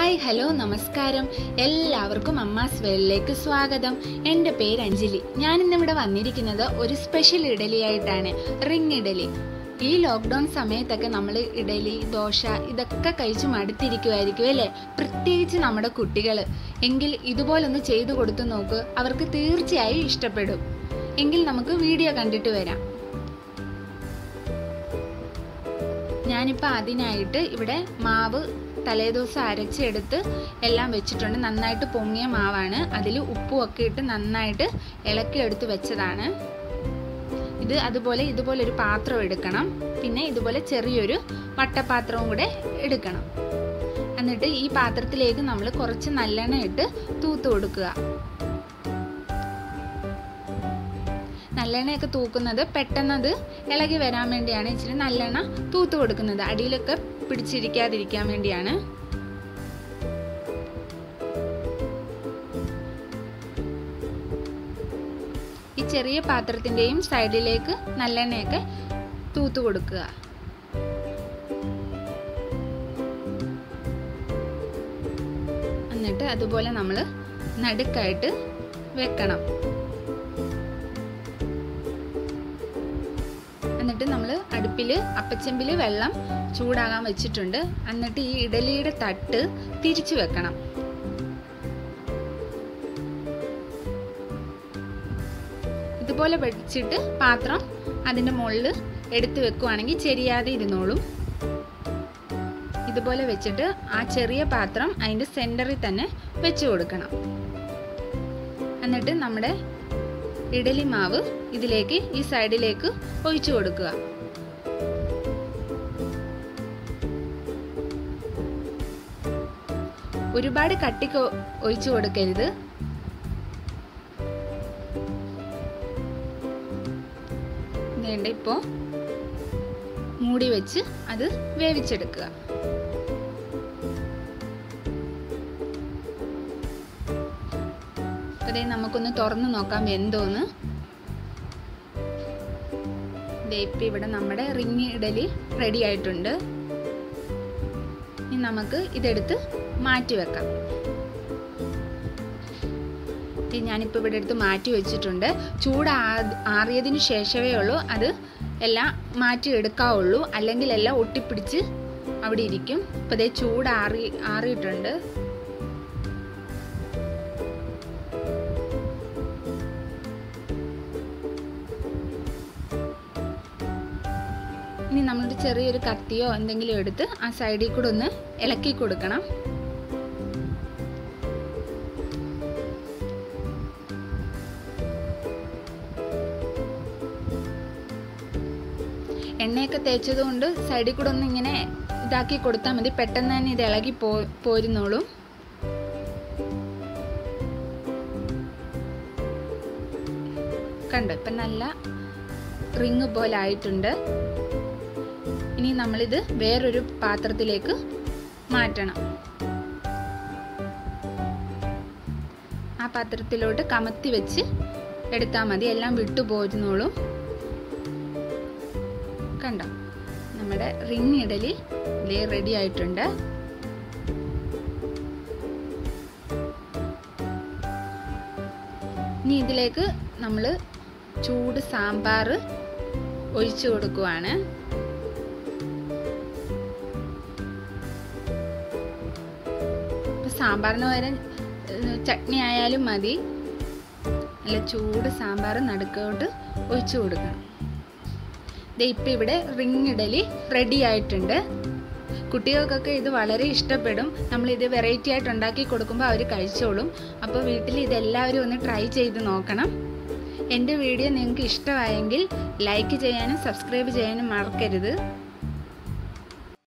hi hello നമസ്കാരം എല്ലാവർക്കും അമ്മാസ് വേളിലേക്ക് സ്വാഗതം എൻ്റെ പേര് അഞ്ജലി ഞാൻ ഇന്നിവിടെ വന്നിരിക്കുന്നത് ഒരു സ്പെഷ്യൽ ഇഡലിയായിട്ടാണ് റിംഗ് ഇഡലി ഈ ലോക്ക്ഡൗൺ സമയത്തൊക്കെ നമ്മൾ ഇഡലി ദോശ ഇതൊക്കെ കഴിച്ച് മടുത്തിരിക്കുമായിരിക്കും അല്ലേ പ്രത്യേകിച്ച് നമ്മുടെ കുട്ടികൾ എങ്കിൽ ഇതുപോലൊന്ന് ചെയ്തു കൊടുത്തു നോക്ക് അവർക്ക് തീർച്ചയായും ഇഷ്ടപ്പെടും എങ്കിൽ നമുക്ക് വീഡിയോ കണ്ടിട്ട് വരാം ഞാനിപ്പോൾ അതിനായിട്ട് ഇവിടെ മാവ് തലേദിവസം അരച്ചെടുത്ത് എല്ലാം വെച്ചിട്ടുണ്ട് നന്നായിട്ട് പൊങ്ങിയ മാവാണ് അതിൽ ഉപ്പും ഒക്കെ ഇട്ട് നന്നായിട്ട് ഇളക്കി എടുത്ത് വെച്ചതാണ് ഇത് അതുപോലെ ഇതുപോലെ ഒരു പാത്രം എടുക്കണം പിന്നെ ഇതുപോലെ ചെറിയൊരു വട്ടപാത്രവും കൂടെ എടുക്കണം എന്നിട്ട് ഈ പാത്രത്തിലേക്ക് നമ്മൾ കുറച്ച് നല്ലെണ്ണ ഇട്ട് തൂത്ത് കൊടുക്കുക നല്ലെണ്ണയൊക്കെ തൂക്കുന്നത് പെട്ടെന്നത് ഇളകി വരാൻ വേണ്ടിയാണ് ഇച്ചിരി നല്ലെണ്ണ തൂത്ത് കൊടുക്കുന്നത് അടിയിലൊക്കെ പിടിച്ചിരിക്കാതിരിക്കാൻ വേണ്ടിയാണ് ഈ ചെറിയ പാത്രത്തിൻ്റെയും സൈഡിലേക്ക് നല്ലെണ്ണയൊക്കെ തൂത്ത് കൊടുക്കുക എന്നിട്ട് അതുപോലെ നമ്മൾ നടുക്കായിട്ട് വെക്കണം എന്നിട്ട് നമ്മൾ അടുപ്പിൽ അപ്പച്ചമ്പിൽ വെള്ളം ചൂടാകാൻ വെച്ചിട്ടുണ്ട് എന്നിട്ട് ഈ ഇഡലിയുടെ തട്ട് തിരിച്ചു വെക്കണം ഇതുപോലെ വെച്ചിട്ട് പാത്രം അതിൻ്റെ മുകളിൽ എടുത്തു വെക്കുവാണെങ്കിൽ ചെരിയാതെ ഇരുന്നോളും ഇതുപോലെ വെച്ചിട്ട് ആ ചെറിയ പാത്രം അതിൻ്റെ സെൻറ്ററിൽ തന്നെ വെച്ച് കൊടുക്കണം എന്നിട്ട് നമ്മുടെ ഇഡലി മാവ് ഇതിലേക്ക് ഈ സൈഡിലേക്ക് ഒഴിച്ചു കൊടുക്കുക ഒരുപാട് കട്ടിക്ക് ഒഴിച്ചു കൊടുക്കരുത് വേണ്ട ഇപ്പോൾ മൂടി വെച്ച് അത് വേവിച്ചെടുക്കുക അതേ നമുക്കൊന്ന് തുറന്നു നോക്കാം വെന്തോന്ന് ഇപ്പം ഇവിടെ നമ്മുടെ റിങ് ഇഡലി റെഡി ആയിട്ടുണ്ട് ഇനി നമുക്ക് ഇതെടുത്ത് മാറ്റി വെക്കാം ഞാനിപ്പോൾ ഇവിടെ എടുത്ത് മാറ്റി വെച്ചിട്ടുണ്ട് ചൂട് ആറിയതിന് ശേഷമേ ഉള്ളൂ അത് എല്ലാം മാറ്റി എടുക്കാവുള്ളൂ അല്ലെങ്കിൽ എല്ലാം ഒട്ടിപ്പിടിച്ച് അവിടെ ഇരിക്കും അപ്പോൾ ഇതേ ചൂട് ആറി ആറിയിട്ടുണ്ട് ഇനി നമ്മളൊരു ചെറിയൊരു കത്തിയോ എന്തെങ്കിലും എടുത്ത് ആ സൈഡിൽ കൂടെ ഒന്ന് ഇളക്കി കൊടുക്കണം എണ്ണയൊക്കെ തേച്ചത് കൊണ്ട് സൈഡിൽ കൂടെ ഒന്ന് ഇങ്ങനെ ഇതാക്കി കൊടുത്താൽ മതി പെട്ടെന്ന് തന്നെ ഇത് ഇളകി പോ പോരുന്നോളും കണ്ടോ ഇപ്പം നല്ല റിങ് പോലെ ആയിട്ടുണ്ട് ഇനി നമ്മളിത് വേറൊരു പാത്രത്തിലേക്ക് മാറ്റണം ആ പാത്രത്തിലോട്ട് കമത്തി വെച്ച് എടുത്താൽ മതി എല്ലാം വിട്ടു പോരുന്നോളും കണ്ടോ നമ്മുടെ റിങ് ഇഡലി ഇതേ റെഡി ആയിട്ടുണ്ട് ഇനി ഇതിലേക്ക് നമ്മൾ ചൂട് സാമ്പാർ ഒഴിച്ചു കൊടുക്കുവാണ് സാമ്പാറിന് പകരം ചട്നി ആയാലും മതി നല്ല ചൂട് സാമ്പാർ നടുക്കോട്ട് ഒഴിച്ചു കൊടുക്കണം ദേ ഇപ്പം ഇവിടെ റിങ് ഇഡലി റെഡി ആയിട്ടുണ്ട് കുട്ടികൾക്കൊക്കെ ഇത് വളരെ ഇഷ്ടപ്പെടും നമ്മൾ ഇത് വെറൈറ്റി ആയിട്ട് ഉണ്ടാക്കി കൊടുക്കുമ്പോൾ അവർ കഴിച്ചോളും അപ്പോൾ വീട്ടിൽ ഇതെല്ലാവരും ഒന്ന് ട്രൈ ചെയ്ത് നോക്കണം എൻ്റെ വീഡിയോ നിങ്ങൾക്ക് ഇഷ്ടമായെങ്കിൽ ലൈക്ക് ചെയ്യാനും സബ്സ്ക്രൈബ് ചെയ്യാനും മറക്കരുത്